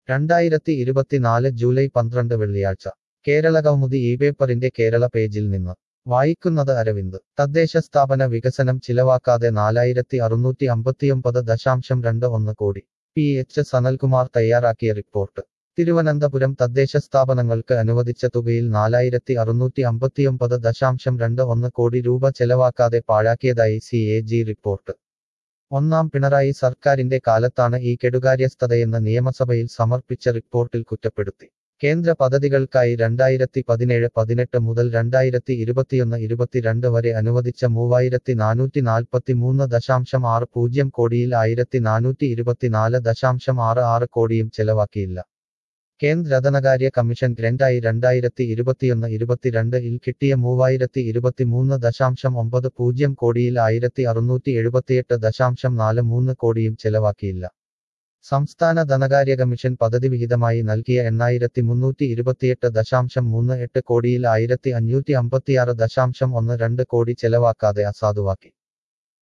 രണ്ടായിരത്തി ഇരുപത്തിനാല് ജൂലൈ പന്ത്രണ്ട് വെള്ളിയാഴ്ച കേരള കൗമുദി ഈ പേപ്പറിന്റെ കേരള പേജിൽ നിന്ന് വായിക്കുന്നത് അരവിന്ദ് തദ്ദേശ സ്ഥാപന വികസനം ചിലവാക്കാതെ നാലായിരത്തി അറുന്നൂറ്റി അമ്പത്തിയൊമ്പത് ദശാംശം രണ്ട് ഒന്ന് കോടി പി എച്ച് സനൽകുമാർ തയ്യാറാക്കിയ റിപ്പോർട്ട് തിരുവനന്തപുരം തദ്ദേശ സ്ഥാപനങ്ങൾക്ക് അനുവദിച്ച തുകയിൽ നാലായിരത്തി അറുന്നൂറ്റി അമ്പത്തിയൊമ്പത് ദശാംശം രണ്ട് ഒന്ന് കോടി രൂപ ചെലവാക്കാതെ പാഴാക്കിയതായി സി എ ജി റിപ്പോർട്ട് ഒന്നാം പിണറായി സർക്കാരിന്റെ കാലത്താണ് ഈ കെടുകാര്യസ്ഥതയെന്ന് നിയമസഭയിൽ സമർപ്പിച്ച റിപ്പോർട്ടിൽ കുറ്റപ്പെടുത്തി കേന്ദ്ര പദ്ധതികൾക്കായി രണ്ടായിരത്തി പതിനേഴ് പതിനെട്ട് മുതൽ രണ്ടായിരത്തി ഇരുപത്തിയൊന്ന് ഇരുപത്തിരണ്ട് വരെ അനുവദിച്ച മൂവായിരത്തി നാനൂറ്റി നാൽപ്പത്തി മൂന്ന് ദശാംശം ആറ് പൂജ്യം കോടിയിൽ ആയിരത്തി നാനൂറ്റി ഇരുപത്തിനാല് ദശാംശം ആറ് ആറ് കോടിയും ചെലവാക്കിയില്ല കേന്ദ്ര ധനകാര്യ കമ്മീഷൻ ഗ്രന്റായി രണ്ടായിരത്തി ഇരുപത്തിയൊന്ന് ഇരുപത്തിരണ്ട് ഇൽ കിട്ടിയ മൂവായിരത്തി ഇരുപത്തിമൂന്ന് ദശാംശം ഒമ്പത് പൂജ്യം കോടിയിൽ ആയിരത്തി അറുന്നൂറ്റി എഴുപത്തിയെട്ട് ദശാംശം നാല് മൂന്ന് കോടിയും ചെലവാക്കിയില്ല സംസ്ഥാന ധനകാര്യ കമ്മീഷൻ പദ്ധതി വിഹിതമായി നൽകിയ എണ്ണായിരത്തി മുന്നൂറ്റി ഇരുപത്തിയെട്ട് ദശാംശം മൂന്ന് എട്ട് കോടിയിൽ ആയിരത്തി അഞ്ഞൂറ്റി അമ്പത്തിയാറ് ദശാംശം ഒന്ന് രണ്ട് കോടി ചെലവാക്കാതെ അസാധുവാക്കി